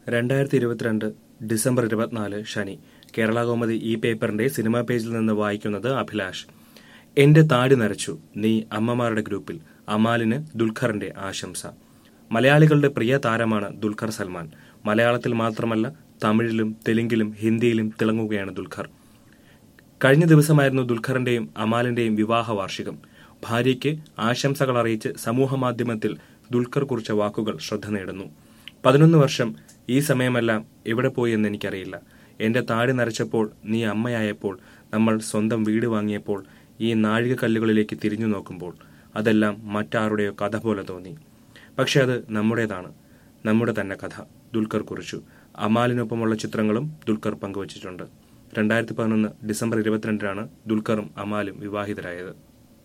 രണ്ടായിരത്തി ഇരുപത്തിരണ്ട് ഡിസംബർ ഇരുപത്തിനാല് ശനി കേരള കോമതി ഈ പേപ്പറിന്റെ സിനിമാ പേജിൽ നിന്ന് വായിക്കുന്നത് അഭിലാഷ് എന്റെ താടി നരച്ചു നീ അമ്മമാരുടെ ഗ്രൂപ്പിൽ അമാലിന് ദുൽഖറിന്റെ ആശംസ മലയാളികളുടെ പ്രിയ താരമാണ് ദുൽഖർ സൽമാൻ മലയാളത്തിൽ മാത്രമല്ല തമിഴിലും തെലുങ്കിലും ഹിന്ദിയിലും തിളങ്ങുകയാണ് ദുൽഖർ കഴിഞ്ഞ ദിവസമായിരുന്നു ദുൽഖറിന്റെയും അമാലിന്റെയും വിവാഹ വാർഷികം ഭാര്യയ്ക്ക് ആശംസകൾ അറിയിച്ച് സമൂഹമാധ്യമത്തിൽ ദുൽഖർ കുറിച്ച വാക്കുകൾ ശ്രദ്ധ നേടുന്നു പതിനൊന്ന് വർഷം ഈ സമയമെല്ലാം എവിടെ പോയി എന്ന് എനിക്കറിയില്ല എന്റെ താടി നരച്ചപ്പോൾ നീ അമ്മയായപ്പോൾ നമ്മൾ സ്വന്തം വീട് വാങ്ങിയപ്പോൾ ഈ നാഴികക്കല്ലുകളിലേക്ക് തിരിഞ്ഞു നോക്കുമ്പോൾ അതെല്ലാം മറ്റാരുടെയോ കഥ പോലെ തോന്നി പക്ഷെ അത് നമ്മുടേതാണ് നമ്മുടെ തന്നെ കഥ ദുൽഖർ കുറിച്ചു അമാലിനൊപ്പമുള്ള ചിത്രങ്ങളും ദുൽഖർ പങ്കുവച്ചിട്ടുണ്ട് രണ്ടായിരത്തി പതിനൊന്ന് ഡിസംബർ ഇരുപത്തിരണ്ടിനാണ് ദുൽഖറും അമാലും വിവാഹിതരായത്